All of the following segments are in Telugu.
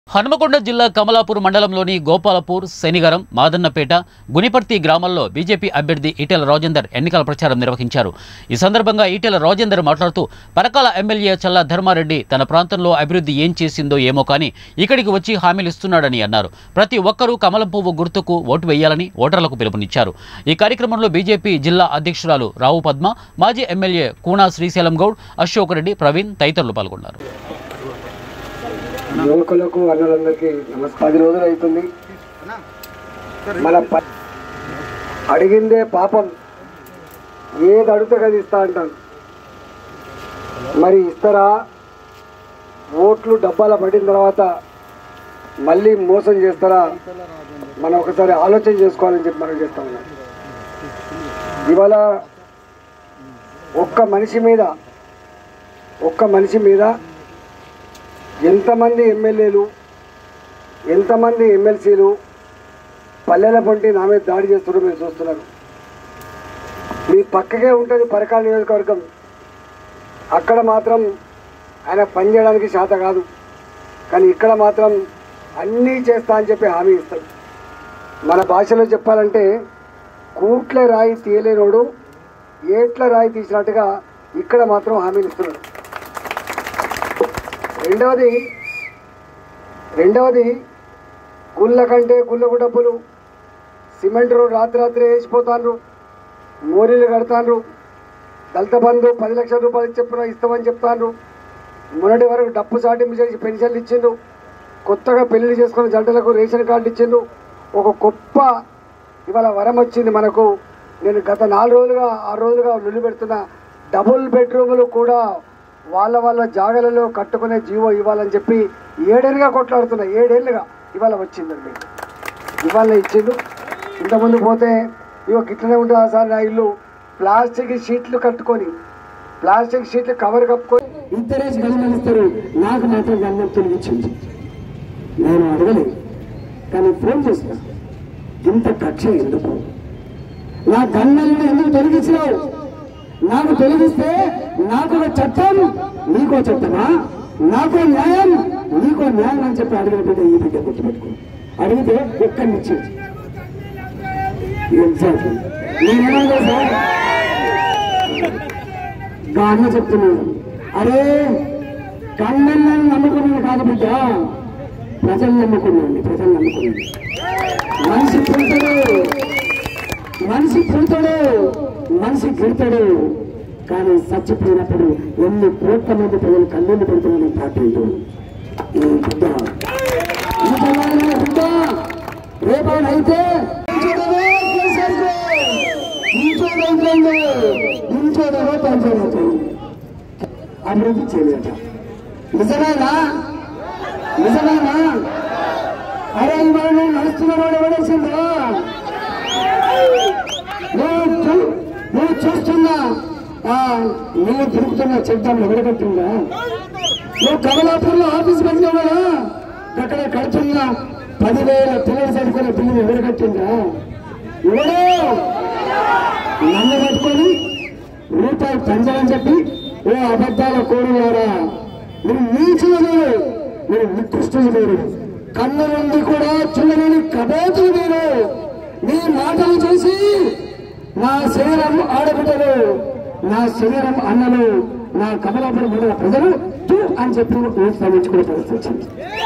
హనుమకొండ జిల్లా కమలాపూర్ మండలంలోని గోపాలపూర్ శనిగరం మాదన్నపేట గునిపర్తి గ్రామాల్లో బీజేపీ అభ్యర్థి ఈటెల రాజేందర్ ఎన్నికల ప్రచారం నిర్వహించారు ఈ సందర్భంగా ఈటెల రాజేందర్ మాట్లాడుతూ పరకాల ఎమ్మెల్యే చల్లా ధర్మారెడ్డి తన ప్రాంతంలో అభివృద్ధి ఏం చేసిందో ఏమో కానీ ఇక్కడికి వచ్చి హామీలు ఇస్తున్నాడని అన్నారు ప్రతి ఒక్కరూ కమలం పువ్వు గుర్తుకు ఓటు వేయాలని ఓటర్లకు పిలుపునిచ్చారు ఈ కార్యక్రమంలో బీజేపీ జిల్లా అధ్యక్షురాలు రావు పద్మ మాజీ ఎమ్మెల్యే కూనా శ్రీశైలం గౌడ్ అశోక్ రెడ్డి ప్రవీణ్ తదితరులు పాల్గొన్నారు యువకులకు అన్నలందరికీ నమస్కారం పది రోజులు అవుతుంది మన ప- అడిగిందే పాపం ఏది అడిగితే కదా ఇస్తా అంటాను మరి ఇస్తారా ఓట్లు డబ్బాల పడిన తర్వాత మళ్ళీ మోసం చేస్తారా మనం ఒకసారి ఆలోచన చేసుకోవాలని చెప్పి మనం చేస్తా ఉన్నాం ఇవాళ ఒక్క మనిషి మీద ఒక్క మనిషి మీద ఎంతమంది ఎమ్మెల్యేలు ఎంతమంది ఎమ్మెల్సీలు పల్లెల పొంటి నా మీద దాడి చేస్తున్నారో మీరు చూస్తున్నారు మీ పక్కకే ఉంటుంది పరకాల నియోజకవర్గం అక్కడ మాత్రం ఆయన పనిచేయడానికి శాత కాదు కానీ ఇక్కడ మాత్రం అన్నీ చేస్తా అని చెప్పి హామీ ఇస్తాడు మన భాషలో చెప్పాలంటే కూట్ల రాయి తీయలేనోడు ఏట్ల రాయి తీసినట్టుగా ఇక్కడ మాత్రం హామీలు ఇస్తున్నాడు రెండవది రెండవది గుళ్ళ కంటే గుళ్ళకు డబ్బులు సిమెంట్ రోడ్ రాత్రి రాత్రి వేసిపోతాండ్రు మోరీలు కడతాండ్రు దళిత బంధు పది లక్షల రూపాయలు చెప్పిన ఇస్తామని చెప్తాండ్రు మొన్నటి వరకు డబ్బు సాటింపు చేసి పెన్షన్లు ఇచ్చిండ్రు కొత్తగా పెళ్లి చేసుకున్న జంటలకు రేషన్ కార్డు ఇచ్చిండ్రు ఒక గొప్ప ఇవాళ వరం వచ్చింది మనకు నేను గత నాలుగు రోజులుగా ఆరు రోజులుగా నిలు పెడుతున్న డబుల్ బెడ్రూములు కూడా వాళ్ళ వాళ్ళ జాగలలో కట్టుకునే జీవో ఇవ్వాలని చెప్పి ఏడేళ్ళుగా కొట్లాడుతున్నా ఏడేళ్ళుగా ఇవాళ వచ్చిందండి ఇవాళ ఇచ్చిండు ఇంతకుముందు పోతే ఇగో గిట్లనే ఉంటుందా సార్ నా ఇల్లు ప్లాస్టిక్ షీట్లు కట్టుకొని ప్లాస్టిక్ షీట్లు కవర్ కప్పుకొని ఇంతరేసి గమనిస్తారు నాకు మాత్రం గమనం తొలగించింది నేను అడగలేదు కానీ ఫోన్ చేసిన ఇంత కక్ష ఎందుకు నా గన్నల్ని ఎందుకు తొలగించినావు నాకు తొలగిస్తే నాకు ఒక చట్టం నీకో చట్టమా నాకో న్యాయం నీకో న్యాయం అని చెప్పి అడిగిన బిడ్డ ఈ బిడ్డ గుర్తుపెట్టుకో అడిగితే ఒక్కరినిచ్చి ఎగ్జాక్ట్లీ నేనేమన్నా సార్ గా అన్న చెప్తున్నాను అరే కన్నన్నని నమ్ముకున్నాను కాదు బిడ్డ ప్రజలు నమ్ముకున్నాండి ప్రజలు నమ్ముకున్నాండి మనిషి పుడతాడు మనిషి పుడతాడు మనిషి గిడతాడు కానీ చచ్చిపోయినప్పుడు ఎన్ని కోట్ల మంది ప్రజలు కన్నీళ్ళు పెడుతున్నారని పాటిండు ఈ బిడ్డ ఈ పిల్లల బిడ్డ రేపాడైతే ఇంకోదేమో పంచాయతీ అభివృద్ధి చేయలేట నిజమేనా నిజమేనా అరే ఇవాళ నువ్వు నడుస్తున్న వాడు ఎవడేసిందా నువ్వు చూ- నువ్వు చూస్తున్నా ఆ, నువ్వు తిరుగుతున్న చెడ్డం ఎవడగట్టిందా నువ్వు కమలాపూర్లో ఆఫీస్ పెట్టినవాడా అక్కడ కడుతున్న పదివేల పిల్లలు చదువుకునే బిల్లు ఎవడగట్టిందా ఎవడో నన్ను పట్టుకొని రూపాయి పంచాలని చెప్పి ఓ అబద్ధాల కోరులారా మీరు నీచులు మీరు మీరు నికృష్టులు మీరు కన్ను నుండి కూడా చూడలేని కబోతులు మీరు మీ మాటలు చూసి నా శరీరం ఆడబిడ్డలు నా శరీరం అన్నలు నా కమలాపురం మండల ప్రజలు తూ అని చెప్పి ఓటు సాధించుకునే పరిస్థితి వచ్చింది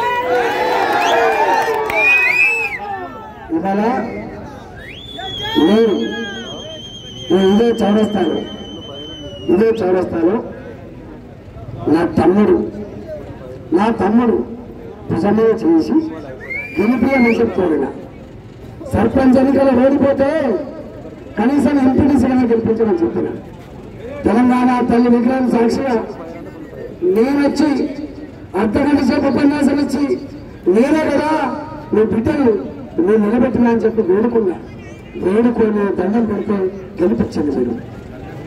ఇవాళ నేను నేను ఇదే చౌరస్తాను ఇదే చౌరస్తాను నా తమ్ముడు నా తమ్ముడు భుజమే చేసి గెలిపియని చెప్తాడు సర్పంచ్ ఎన్నికలు ఓడిపోతే కనీసం ఎంపీటీసీగా గెలిపించమని చెప్పిన తెలంగాణ తల్లి విగ్రహం సాక్షిగా నేనొచ్చి అర్ధగంట సేపు ఉపన్యాసం ఇచ్చి నేనే కదా నీ బిడ్డను నేను నిలబెట్టినా అని చెప్పి వేడుకున్నా వేడుకొని దండం పెడితే గెలిపించండి మీరు